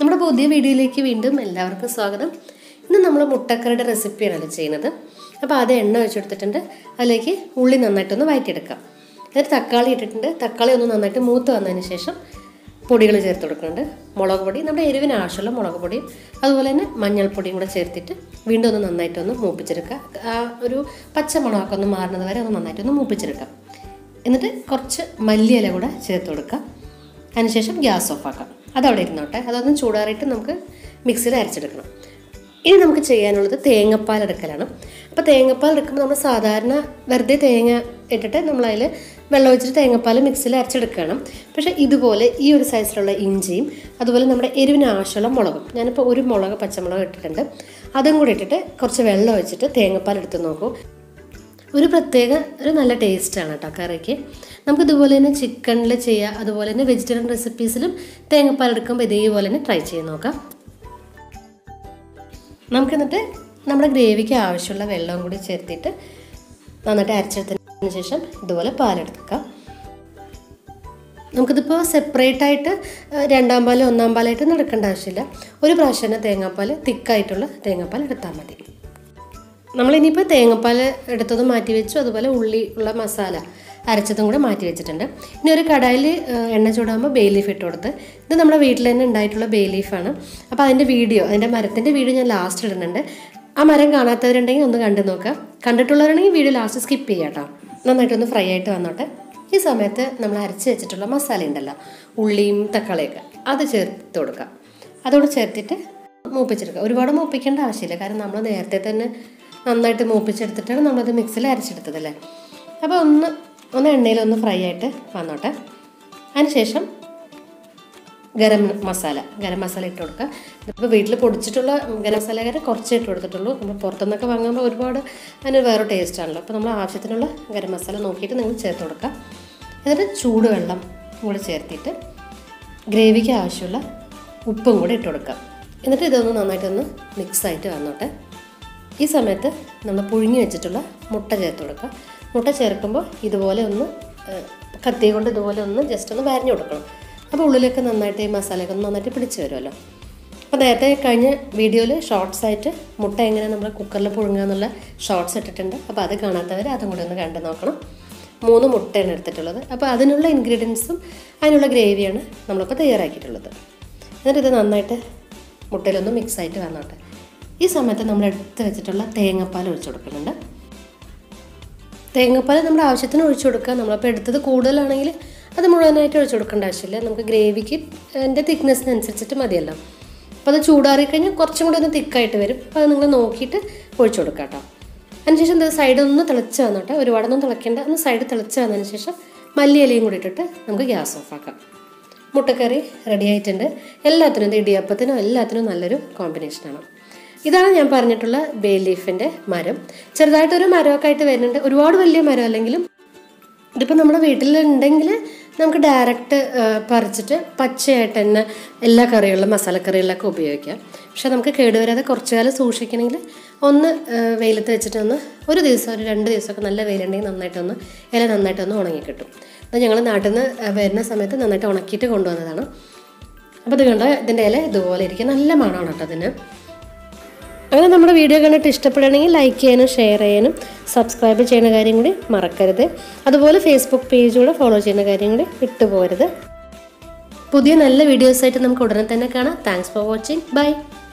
നമ്മുടെ പുതിയ വീഡിയോയിലേക്ക് വീണ്ടും എല്ലാവർക്കും സ്വാഗതം ഇന്ന് നമ്മൾ മുട്ടക്കറിയുടെ റെസിപ്പിയാണല്ലോ ചെയ്യുന്നത് അപ്പോൾ അത് എണ്ണ ഒഴിച്ചെടുത്തിട്ടുണ്ട് അതിലേക്ക് ഉള്ളി നന്നായിട്ടൊന്ന് വഴറ്റിയെടുക്കാം എന്നിട്ട് തക്കാളി ഇട്ടിട്ടുണ്ട് തക്കാളി ഒന്ന് നന്നായിട്ട് മൂത്ത് വന്നതിന് ശേഷം പൊടികൾ ചേർത്ത് കൊടുക്കുന്നുണ്ട് മുളക് പൊടി നമ്മുടെ എരിവിന് ആവശ്യമുള്ള മുളക് പൊടിയും അതുപോലെ തന്നെ മഞ്ഞൾപ്പൊടിയും കൂടെ ചേർത്തിട്ട് വീണ്ടും ഒന്ന് നന്നായിട്ടൊന്ന് മൂപ്പിച്ചെടുക്കുക ആ ഒരു പച്ച മണമൊക്കെ ഒന്ന് മാറുന്നത് വരെ ഒന്ന് നന്നായിട്ടൊന്ന് മൂപ്പിച്ചെടുക്കാം എന്നിട്ട് കുറച്ച് മല്ലിയില കൂടെ ചേർത്ത് കൊടുക്കുക അതിനുശേഷം ഗ്യാസ് ഓഫ് ആക്കാം അതവിടെ ഇരുന്നോട്ടെ അതൊന്ന് ചൂടാറിയിട്ട് നമുക്ക് മിക്സിയിൽ അരച്ചെടുക്കണം ഇനി നമുക്ക് ചെയ്യാനുള്ളത് തേങ്ങപ്പാൽ എടുക്കലാണ് അപ്പോൾ തേങ്ങപ്പാൽ എടുക്കുമ്പോൾ നമ്മൾ സാധാരണ വെറുതെ തേങ്ങ ഇട്ടിട്ട് നമ്മളതിൽ വെള്ളം ഒഴിച്ചിട്ട് തേങ്ങപ്പാൽ മിക്സിയിൽ അരച്ചെടുക്കണം പക്ഷേ ഇതുപോലെ ഈ ഒരു സൈസിലുള്ള ഇഞ്ചിയും അതുപോലെ നമ്മുടെ എരിവിന് ആവശ്യമുള്ള മുളകും ഞാനിപ്പോൾ ഒരു മുളക് പച്ചമുളക് ഇട്ടിട്ടുണ്ട് അതും കൂടി ഇട്ടിട്ട് കുറച്ച് വെള്ളം ഒഴിച്ചിട്ട് തേങ്ങപ്പാൽ എടുത്ത് നോക്കൂ ഒരു പ്രത്യേക ഒരു നല്ല ടേസ്റ്റാണ് കേട്ടോ കറിക്ക് നമുക്ക് ഇതുപോലെ തന്നെ ചിക്കനിൽ ചെയ്യുക അതുപോലെ തന്നെ വെജിറ്റേറിയൻ റെസിപ്പീസിലും തേങ്ങാപ്പാൽ എടുക്കുമ്പോൾ ഇതേപോലെ തന്നെ ട്രൈ ചെയ്ത് നോക്കാം നമുക്കെന്നിട്ട് നമ്മുടെ ഗ്രേവിക്ക് ആവശ്യമുള്ള വെള്ളവും കൂടി ചേർത്തിട്ട് നന്നായിട്ട് അരച്ചെടുത്തതിന് ശേഷം ഇതുപോലെ പാലെടുക്കാം നമുക്കിതിപ്പോൾ സെപ്പറേറ്റ് ആയിട്ട് രണ്ടാം പാൽ ഒന്നാം പാലായിട്ട് നടക്കേണ്ട ആവശ്യമില്ല ഒരു പ്രാവശ്യം തന്നെ തേങ്ങാപ്പാൽ തിക്കായിട്ടുള്ള തേങ്ങാപ്പാൽ എടുത്താൽ മതി നമ്മളിനിയിപ്പോൾ തേങ്ങാപ്പാൽ എടുത്തത് മാറ്റി വെച്ചു അതുപോലെ ഉള്ളി ഉള്ള മസാല അരച്ചതും കൂടെ മാറ്റി വെച്ചിട്ടുണ്ട് ഇനി ഒരു കടായിൽ എണ്ണ ചൂടാകുമ്പോൾ ബേ ലീഫ് ഇട്ട് കൊടുത്ത് ഇത് നമ്മുടെ വീട്ടിൽ തന്നെ ഉണ്ടായിട്ടുള്ള ബേ ലീഫാണ് അപ്പോൾ അതിൻ്റെ വീഡിയോ അതിൻ്റെ മരത്തിൻ്റെ വീഡിയോ ഞാൻ ലാസ്റ്റ് ഇടുന്നുണ്ട് ആ മരം കാണാത്തവരുണ്ടെങ്കിൽ ഒന്ന് കണ്ടു നോക്കുക കണ്ടിട്ടുള്ളവരുണ്ടെങ്കിൽ വീഡിയോ ലാസ്റ്റ് സ്കിപ്പ് ചെയ്യാം കേട്ടോ നന്നായിട്ടൊന്ന് ഫ്രൈ ആയിട്ട് വന്നോട്ടെ ഈ സമയത്ത് നമ്മൾ അരച്ച് വെച്ചിട്ടുള്ള മസാല ഉണ്ടല്ലോ ഉള്ളിയും തക്കാളിയൊക്കെ അത് ചേർത്ത് കൊടുക്കാം അതോട് ചേർത്തിട്ട് മൂപ്പിച്ചെടുക്കുക ഒരുപാട് മൂപ്പിക്കേണ്ട ആവശ്യമില്ല കാരണം നമ്മൾ നേരത്തെ തന്നെ നന്നായിട്ട് മൂപ്പിച്ചെടുത്തിട്ടാണ് നമ്മളത് മിക്സിയിൽ അരച്ചെടുത്തതല്ലേ അപ്പോൾ ഒന്ന് ഒന്ന് എണ്ണയിലൊന്ന് ഫ്രൈ ആയിട്ട് വന്നോട്ടെ അതിനുശേഷം ഗരം മസാല ഗരം മസാല ഇട്ട് കൊടുക്കുക ഇതിപ്പോൾ വീട്ടിൽ പൊടിച്ചിട്ടുള്ള ഗരം മസാലക്കാരെ കുറച്ച് ഇട്ട് കൊടുത്തിട്ടുള്ളൂ നമ്മൾ പുറത്തുനിന്നൊക്കെ വാങ്ങുമ്പോൾ ഒരുപാട് അതിന് വേറെ ടേസ്റ്റ് ആണല്ലോ അപ്പോൾ നമ്മൾ ആവശ്യത്തിനുള്ള ഗരം മസാല നോക്കിയിട്ട് നിങ്ങൾ ചേർത്ത് കൊടുക്കുക എന്നിട്ട് ചൂടുവെള്ളം കൂടെ ചേർത്തിട്ട് ഗ്രേവിക്ക് ആവശ്യമുള്ള ഉപ്പും കൂടെ ഇട്ട് കൊടുക്കുക എന്നിട്ട് ഇതൊന്ന് നന്നായിട്ടൊന്ന് മിക്സായിട്ട് വന്നോട്ടെ ഈ സമയത്ത് നമ്മൾ പുഴുങ്ങി വെച്ചിട്ടുള്ള മുട്ട ചേർത്ത് കൊടുക്കുക മുട്ട ചേർക്കുമ്പോൾ ഇതുപോലെ ഒന്ന് കത്തി കൊണ്ട് ഇതുപോലെ ഒന്ന് ജസ്റ്റ് ഒന്ന് വരഞ്ഞു കൊടുക്കണം അപ്പോൾ ഉള്ളിലൊക്കെ നന്നായിട്ട് ഈ മസാലയൊക്കെ ഒന്ന് നന്നായിട്ട് പിടിച്ച് വരുമല്ലോ അപ്പോൾ നേരത്തെ കഴിഞ്ഞ വീഡിയോയിൽ ഷോർട്സ് ആയിട്ട് മുട്ട എങ്ങനെ നമ്മൾ കുക്കറിൽ പുഴുങ്ങുക എന്നുള്ള ഷോർട്സ് ഇട്ടിട്ടുണ്ട് അപ്പോൾ അത് കാണാത്തവർ അതും കൂടി ഒന്ന് കണ്ടു നോക്കണം മൂന്ന് മുട്ടയാണ് എടുത്തിട്ടുള്ളത് അപ്പോൾ അതിനുള്ള ഇൻഗ്രീഡിയൻസും അതിനുള്ള ഗ്രേവിയാണ് നമ്മളിപ്പോൾ തയ്യാറാക്കിയിട്ടുള്ളത് എന്നിട്ട് ഇത് നന്നായിട്ട് മുട്ടയിലൊന്ന് മിക്സായിട്ട് വന്നോട്ടെ ഈ സമയത്ത് നമ്മൾ എടുത്ത് വെച്ചിട്ടുള്ള തേങ്ങാപ്പാൽ ഒഴിച്ചു കൊടുക്കുന്നുണ്ട് തേങ്ങാപ്പാൽ നമ്മുടെ ആവശ്യത്തിന് ഒഴിച്ചു കൊടുക്കുക നമ്മളപ്പോൾ എടുത്തത് കൂടുതലാണെങ്കിൽ അത് മുഴുവനായിട്ട് ഒഴിച്ചു കൊടുക്കേണ്ട ആവശ്യമില്ല നമുക്ക് ഗ്രേവിക്ക് എൻ്റെ തിക്നെസ്സിനനുസരിച്ചിട്ട് മതിയല്ലോ അപ്പോൾ അത് ചൂടാറി കഴിഞ്ഞാൽ കുറച്ചും കൂടി ഒന്ന് തിക്കായിട്ട് വരും അപ്പോൾ അത് നിങ്ങൾ നോക്കിയിട്ട് ഒഴിച്ചു കൊടുക്കുക കേട്ടോ അതിനുശേഷം എന്താ സൈഡ് ഒന്ന് തിളച്ച് വന്നോട്ടെ ഒരുപാടൊന്നും തിളയ്ക്കേണ്ട ഒന്ന് സൈഡ് തിളച്ച് വന്നതിന് ശേഷം മല്ലിയിലയും കൂടി ഇട്ടിട്ട് നമുക്ക് ഗ്യാസ് ഓഫ് ആക്കാം മുട്ടക്കറി റെഡി ആയിട്ടുണ്ട് എല്ലാത്തിനും ഇത് ഇടിയപ്പത്തിനും എല്ലാത്തിനും നല്ലൊരു കോമ്പിനേഷനാണ് ഇതാണ് ഞാൻ പറഞ്ഞിട്ടുള്ള ബേ ലീഫിൻ്റെ മരം ചെറുതായിട്ടൊരു മരമൊക്കെ ആയിട്ട് വരുന്നുണ്ട് ഒരുപാട് വലിയ മരം അല്ലെങ്കിലും ഇതിപ്പോൾ നമ്മുടെ വീട്ടിലുണ്ടെങ്കിൽ നമുക്ക് ഡയറക്റ്റ് പറിച്ചിട്ട് പച്ചയായിട്ട് തന്നെ എല്ലാ കറികളിലും മസാലക്കറികളിലൊക്കെ ഉപയോഗിക്കാം പക്ഷേ നമുക്ക് കേടുവരാതെ കുറച്ച് കാലം സൂക്ഷിക്കണമെങ്കിൽ ഒന്ന് വെയിലത്ത് വെച്ചിട്ട് ഒന്ന് ഒരു ദിവസം ഒരു രണ്ട് ദിവസമൊക്കെ നല്ല വെയിലുണ്ടെങ്കിൽ നന്നായിട്ടൊന്ന് ഇല നന്നായിട്ടൊന്ന് ഉണങ്ങി കിട്ടും അത് ഞങ്ങൾ നാട്ടിൽ നിന്ന് വരുന്ന സമയത്ത് നന്നായിട്ട് ഉണക്കിയിട്ട് കൊണ്ടുവന്നതാണ് അപ്പോൾ ഇത് കണ്ടോ ഇതിൻ്റെ ഇല ഇതുപോലെ ഇരിക്കും നല്ല മണമാണ് കേട്ടോ അതിന് അങ്ങനെ നമ്മുടെ വീഡിയോ കണ്ടിട്ട് ഇഷ്ടപ്പെടുകയാണെങ്കിൽ ലൈക്ക് ചെയ്യാനും ഷെയർ ചെയ്യാനും സബ്സ്ക്രൈബ് ചെയ്യുന്ന കാര്യം കൂടി മറക്കരുത് അതുപോലെ ഫേസ്ബുക്ക് പേജ് കൂടെ ഫോളോ ചെയ്യുന്ന കാര്യം കൂടി വിട്ടുപോകരുത് പുതിയ നല്ല വീഡിയോസായിട്ട് നമുക്ക് ഉടനെ തന്നെ കാണാം താങ്ക്സ് ഫോർ വാച്ചിങ് ബൈ